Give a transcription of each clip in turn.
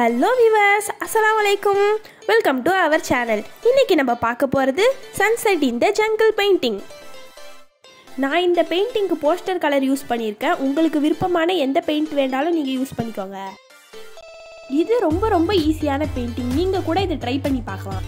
hello viewers அஸ்ஸலாமு அலைக்கும் welcome to our channel இன்னைக்கு நம்ம பார்க்க போகிறது sunset in the jungle painting நான் இந்த பெயிண்டிங்க்கு போஸ்டர் கலர் யூஸ் பண்ணியிருக்கேன் உங்களுக்கு விருப்பமான எந்த பெயிண்ட் வேண்டாலும் நீங்கள் யூஸ் பண்ணிக்கோங்க இது ரொம்ப ரொம்ப ஈஸியான பெயிண்டிங் நீங்கள் கூட இதை ட்ரை பண்ணி பார்க்கலாம்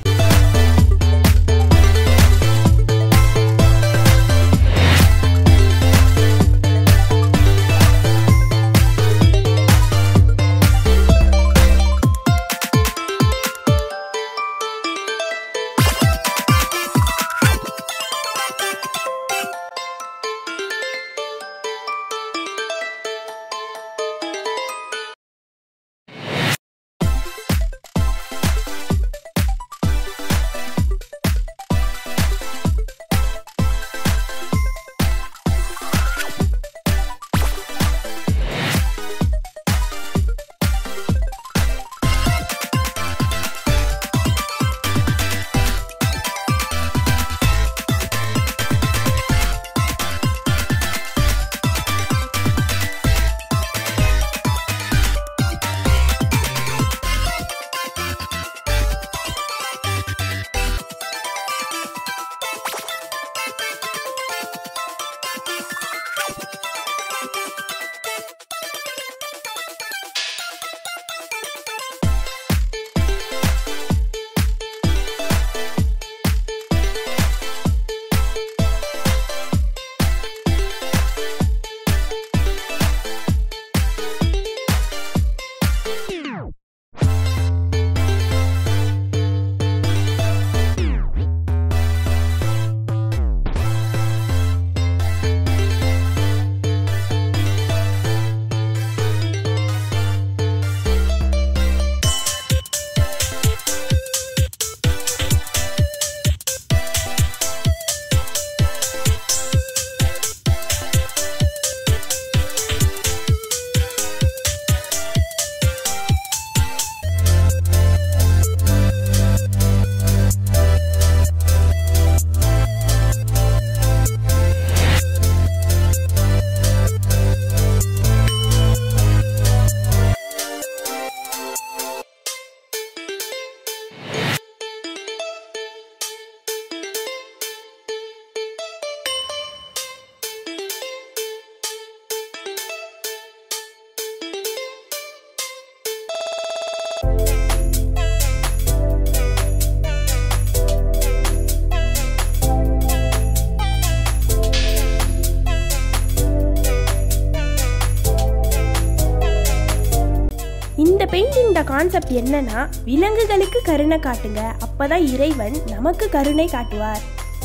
இந்த பெயிண்டிங்கோட கான்செப்ட் என்னன்னா விலங்குகளுக்கு கருணை காட்டுங்க அப்பதான் இறைவன் நமக்கு கருணை காட்டுவார்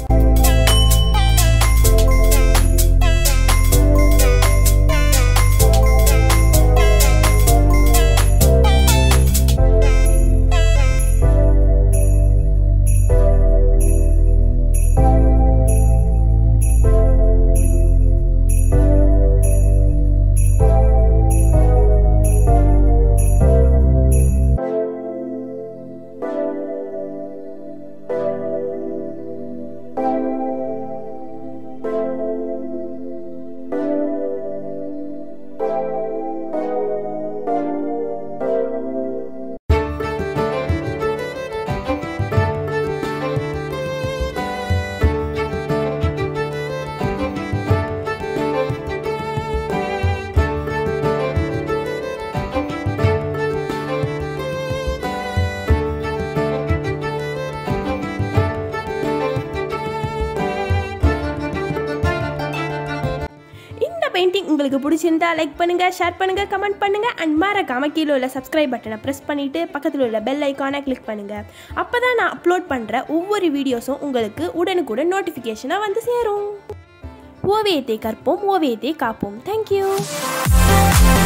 இந்த பெயிண்டிங் உங்களுக்கு பிடிச்சிருந்தா லைக் பண்ணுங்க ஷேர் பண்ணுங்க கமெண்ட் பண்ணுங்க அண்ட் மறக்காம கீழே உள்ள சப்ஸ்கிரைப் பட்டனை ப்ரெஸ் பண்ணிட்டு பக்கத்தில் உள்ள பெல் ஐக்கானை கிளிக் பண்ணுங்க அப்பதான் நான் அப்லோட் பண்ற ஒவ்வொரு வீடியோஸும் உங்களுக்கு உடனுக்குடன் நோட்டிஃபிகேஷனாக வந்து சேரும் ஓவியத்தை கற்போம் ஓவியத்தை காப்போம் தேங்க்யூ